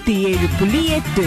நூத்தி ஏழு புள்ளி எட்டு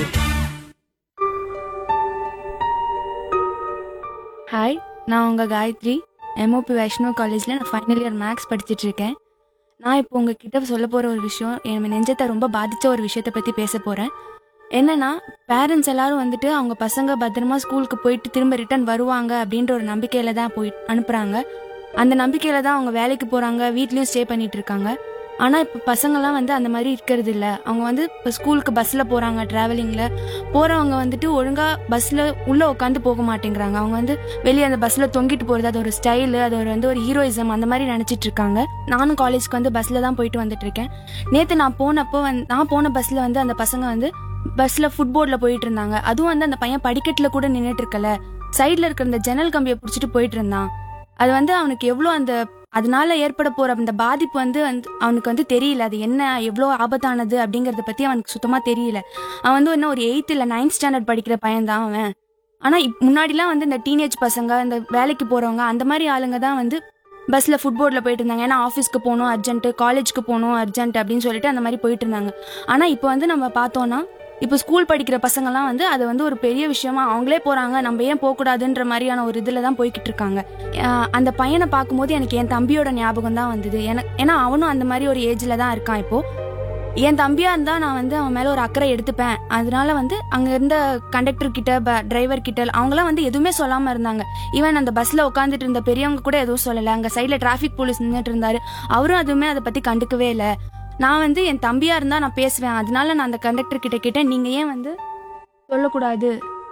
ஹாய் நான் உங்கள் காயத்ரி எம்ஓபி வைஷ்ணவ் காலேஜில் நான் ஃபைனல் இயர் மேக்ஸ் படிச்சுட்டு இருக்கேன் நான் இப்போ உங்ககிட்ட சொல்ல போகிற ஒரு விஷயம் என் நெஞ்சத்தை ரொம்ப பாதித்த ஒரு விஷயத்தை பற்றி பேச போகிறேன் என்னன்னா பேரண்ட்ஸ் எல்லாரும் வந்துட்டு அவங்க பசங்க பத்திரமா ஸ்கூலுக்கு போயிட்டு திரும்ப ரிட்டர்ன் வருவாங்க அப்படின்ற ஒரு நம்பிக்கையில தான் போய் அனுப்புகிறாங்க அந்த நம்பிக்கையில தான் அவங்க வேலைக்கு போகிறாங்க வீட்லேயும் ஸ்டே பண்ணிட்டு இருக்காங்க ஆனால் இப்போ பசங்கள்லாம் வந்து அந்த மாதிரி இருக்கிறது இல்ல அவங்க வந்து இப்போ ஸ்கூலுக்கு பஸ்ஸில் போகிறாங்க ட்ராவலிங்கில் போகிறவங்க வந்துட்டு ஒழுங்காக பஸ்ஸில் உள்ளே உட்காந்து போக மாட்டேங்கிறாங்க அவங்க வந்து வெளியே அந்த பஸ்ஸில் தொங்கிட்டு போகிறது அது ஒரு ஸ்டைலு அது ஒரு வந்து ஒரு ஹீரோயிசம் அந்த மாதிரி நினச்சிட்டு இருக்காங்க நானும் காலேஜ்க்கு வந்து பஸ்ஸில் தான் போயிட்டு வந்துட்டு இருக்கேன் நேற்று நான் போனப்போ வந்து நான் போன பஸ்ஸில் வந்து அந்த பசங்க வந்து பஸ்ஸில் ஃபுட்போர்டில் போயிட்டு இருந்தாங்க அதுவும் வந்து அந்த பையன் படிக்கட்டில் கூட நின்றுட்டு இருக்கல சைடில் இருக்கிற அந்த ஜன்னல் கம்பியை பிடிச்சிட்டு போயிட்டு இருந்தான் அது வந்து அவனுக்கு எவ்வளோ அந்த அதனால ஏற்பட போற அந்த பாதிப்பு வந்து வந்து அவனுக்கு வந்து தெரியல அது என்ன எவ்வளோ ஆபத்தானது அப்படிங்கறத பத்தி அவனுக்கு சுத்தமா தெரியல அவன் வந்து என்ன ஒரு எயித் இல்ல நைன்த் ஸ்டாண்டர்ட் படிக்கிற பையன் தான் அவன் ஆனா இப்- முன்னாடிலாம் வந்து இந்த டீனேஜ் பசங்க இந்த வேலைக்கு போறவங்க அந்த மாதிரி ஆளுங்க தான் வந்து பஸ்ல ஃபுட்போர்டில் போயிட்டு இருந்தாங்க ஏன்னா ஆஃபீஸ்க்கு போகணும் அர்ஜென்ட் காலேஜ்க்கு போகணும் அர்ஜென்ட் அப்படின்னு சொல்லிட்டு அந்த மாதிரி போயிட்டு இருந்தாங்க ஆனா இப்போ வந்து நம்ம பார்த்தோம்னா இப்போ ஸ்கூல் படிக்கிற பசங்கலாம் வந்து அது வந்து ஒரு பெரிய விஷயமா அவங்களே போறாங்க நம்ம ஏன் போகக்கூடாதுன்ற மாதிரியான ஒரு இதில் தான் போய்கிட்டு இருக்காங்க ஆஹ் அந்த பையனை பார்க்கும்போது எனக்கு என் தம்பியோட ஞாபகம் தான் வந்தது எனக்கு ஏன்னா அவனும் அந்த மாதிரி ஒரு ஏஜ்ல தான் இருக்கான் இப்போ என் தம்பியா இருந்தா நான் வந்து அவன் மேல ஒரு அக்கறை எடுத்துப்பேன் அதனால வந்து அங்க இருந்த கண்டக்டர் கிட்ட டிரைவர் கிட்ட அவங்களாம் வந்து எதுவுமே சொல்லாம இருந்தாங்க ஈவன் அந்த பஸ்ல உட்காந்துட்டு இருந்த பெரியவங்க கூட எதுவும் சொல்லல அங்க சைட்ல டிராஃபிக் போலீஸ் நின்றுட்டு இருந்தாரு அவரும் எதுவுமே அதை பத்தி கண்டுக்கவே இல்ல நான் வந்து என் தம்பியா இருந்தா நான் பேசுவேன் அதனால நான் அந்த கண்டக்டர் கிட்ட கேட்டேன் நீங்க ஏன் வந்து சொல்லக்கூடாது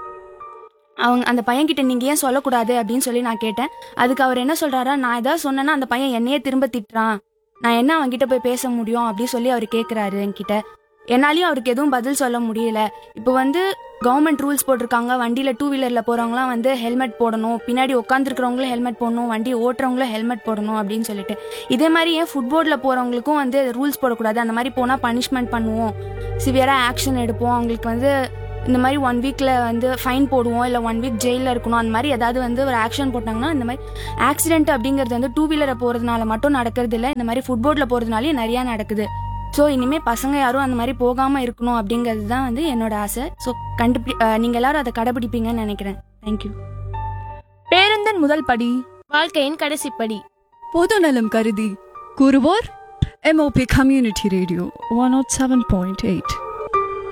அவங்க அந்த பையன்கிட்ட நீங்க ஏன் சொல்லக்கூடாது அப்படின்னு சொல்லி நான் கேட்டேன் அதுக்கு அவர் என்ன சொல்றாரா நான் ஏதாவது சொன்னேன்னா அந்த பையன் என்னையே திரும்ப திட்டுறான் நான் என்ன அவன்கிட்ட போய் பேச முடியும் அப்படின்னு சொல்லி அவர் கேட்குறாரு என்கிட்ட என்னாலையும் அவருக்கு எதுவும் பதில் சொல்ல முடியல இப்போ வந்து கவர்மெண்ட் ரூல்ஸ் போட்டிருக்காங்க வண்டியில் டூ வீலரில் போகிறவங்களாம் வந்து ஹெல்மெட் போடணும் பின்னாடி உட்காந்துருக்கிறவங்களும் ஹெல்மெட் போடணும் வண்டி ஓட்டுறவங்களும் ஹெல்மெட் போடணும் அப்படின்னு சொல்லிட்டு இதே மாதிரி ஏன் ஃபுட்போர்டில் போகிறவங்களுக்கும் வந்து ரூல்ஸ் போடக்கூடாது அந்த மாதிரி போனால் பனிஷ்மெண்ட் பண்ணுவோம் சிவியராக ஆக்ஷன் எடுப்போம் அவங்களுக்கு வந்து இந்த மாதிரி ஒன் வீக்கில் வந்து ஃபைன் போடுவோம் இல்லை ஒன் வீக் ஜெயிலில் இருக்கணும் அந்த மாதிரி ஏதாவது வந்து ஒரு ஆக்ஷன் போட்டாங்கன்னா இந்த மாதிரி ஆக்சிடென்ட் அப்படிங்கிறது வந்து டூ வீலரை போகிறதுனால மட்டும் நடக்கிறது இல்லை இந்த மாதிரி ஃபுட்போர்டில் போகிறதுனாலே நிறையா நடக்குது ஸோ இனிமேல் பசங்க யாரும் அந்த மாதிரி போகாமல் இருக்கணும் அப்படிங்கிறது தான் வந்து என்னோட ஆசை ஸோ கண்டுபி நீங்கள் எல்லாரும் அதை கடைபிடிப்பீங்கன்னு நினைக்கிறேன் தேங்க்யூ பேருந்தின் முதல் படி வாழ்க்கையின் கடைசிப்படி பொதுநலம் கருதி கூறுவோர் MOP community radio one nought seven point eight